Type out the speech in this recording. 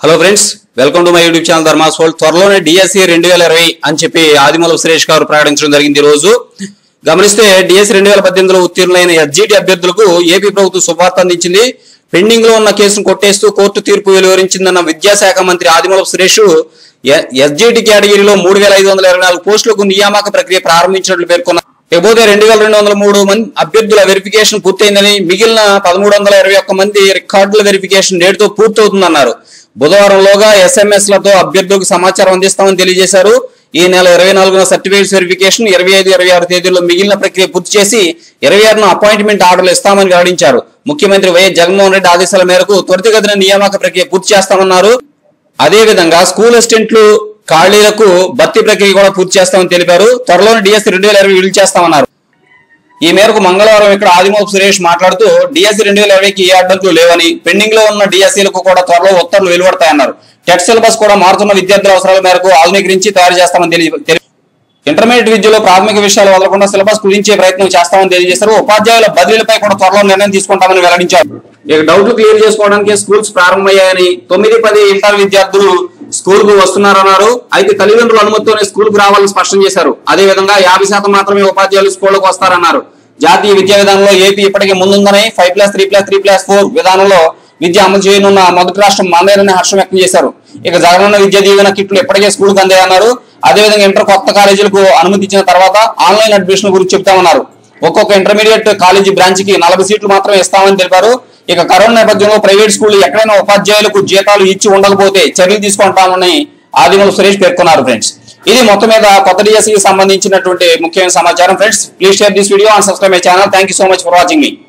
hello friends welcome to my YouTube channel Dharma's world త్వరలోనే DSC రెండు వేల ఇరవై అని చెప్పి ఆదిమూలపు సురేష్ గారు ప్రకటించడం జరిగింది ఈ రోజు గమనిస్తే డిఎస్సి రెండు వేల పద్దెనిమిదిలో ఉత్తీర్ణులైన ఎస్జిటి అభ్యర్థులకు ఏపీ ప్రభుత్వం శుభార్త అందించింది పెండింగ్ లో ఉన్న కేసును కొట్టేస్తూ కోర్టు తీర్పు వెలువరించిందన్న విద్యాశాఖ మంత్రి ఆదిమూలపు సురేష్ ఎస్జిటి కేటగిరీలో మూడు వేల ఐదు వందల ఇరవై నాలుగు పోస్టులకు నియామక ప్రక్రియ ప్రారంభించినట్లు పేర్కొన్నారు ఇకపోతే రెండు వేల రెండు వందల మూడు మంది అభ్యర్థుల వెరిఫికేషన్ పూర్తయిందని మిగిలిన పదమూడు వందల ఇరవై ఒక్క మంది రికార్డుల వెరిఫికేషన్ నేటితో పూర్తవుతుందన్నారు బుధవారంలోగా ఎస్ఎంఎస్ లతో అభ్యర్థులకు సమాచారం అందిస్తామని తెలియజేశారు ఈ నెల ఇరవై నాలుగున సర్టిఫికేట్స్ వెరిఫికేషన్ ఇరవై ఐదు ఇరవై ఆరు తేదీల్లో మిగిలిన ప్రక్రియ పూర్తి చేసి ఇరవై ఆరున అపాయింట్మెంట్ ఆర్డర్లు ఇస్తామని వెల్లడించారు ముఖ్యమంత్రి వైఎస్ జగన్మోహన్ రెడ్డి ఆదేశాల మేరకు త్వరితగతిన నియామక ప్రక్రియ పూర్తి చేస్తామన్నారు అదే విధంగా స్కూల్ అసిస్టెంట్లు ఖాళీలకు భర్తీ ప్రక్రియ కూడా పూర్తి చేస్తామని తెలిపారు త్వరలోనే డిఎస్సి రెండు వేల ఇరవై విడుదల చేస్తామన్నారు ఈ మేరకు మంగళవారం ఇక్కడ ఆదిమూలపు సురేష్ మాట్లాడుతూ డిఎస్సి రెండు వేల ఇరవైకి ఏ అడ్డంకులు లేవని పెండింగ్ లో ఉన్న డిఎస్సీలకు కూడా త్వరలో ఉత్తర్వులు వెలువడతాయన్నారు టెట్ సిలబస్ కూడా మారుతున్న విద్యార్థుల అవసరాల మేరకు ఆధునీకరించి తయారు చేస్తామని తెలియ తెలి- ఇంటర్మీడియట్ విద్యలో ప్రాథమిక విషయాలు వదలకుండా సిలబస్ కుదించే ప్రయత్నం చేస్తామని తెలియజేశారు ఉపాధ్యాయుల బదిలీలపై కూడా త్వరలో నిర్ణయం తీసుకుంటామని వెల్లడించారు ఇక డౌట్లు క్లియర్ చేసుకోవడానికి స్కూల్స్ ప్రారంభమయ్యాయని తొమ్మిది పది ఇంటర్ విద్యార్థులు స్కూల్ కు వస్తున్నారన్నారు అయితే తల్లిదండ్రుల అనుమతితోనే స్కూల్ కు రావాలని స్పష్టం చేశారు అదే విధంగా యాభై శాతం మాత్రమే ఉపాధ్యాయులు స్కూళ్లకు వస్తారన్నారు జాతీయ విద్యా విధానంలో ఏపీ ఇప్పటికే ముందుందని five plus three plus three plus four విధానంలో విద్య అమలు చేయనున్న మొదటి రాష్ట్రం మందేనని హర్షం వ్యక్తం చేశారు ఇక జగనన్న విద్య దీవెన కిట్లు ఎప్పటికే స్కూల్ కు అందాయన్నారు అదేవిధంగా ఇంటర్ కొత్త కాలేజీలకు అనుమతి ఇచ్చిన తర్వాత ఆన్లైన్ అడ్మిషన్ గురించి చెప్తామన్నారు ఒక్కొక్క ఇంటర్మీడియట్ కాలేజీ బ్రాంచ్ కి నలభై సీట్లు మాత్రమే ఇస్తామని తెలిపారు ఇక కరోనా నేపథ్యంలో ప్రైవేట్ స్కూల్ ఎక్కడైనా ఉపాధ్యాయులకు జీతాలు ఇచ్చి ఉండకపోతే చర్యలు తీసుకుంటామని ఆదిమూల సురేష్ పేర్కొన్నారు ఫ్రెండ్స్ ఇది మొత్తం మీద కొత్త డిఎస్సికి సంబంధించినటువంటి ముఖ్యమైన సమాచారం friends please share this video and subscribe my channel thank you so much for watching me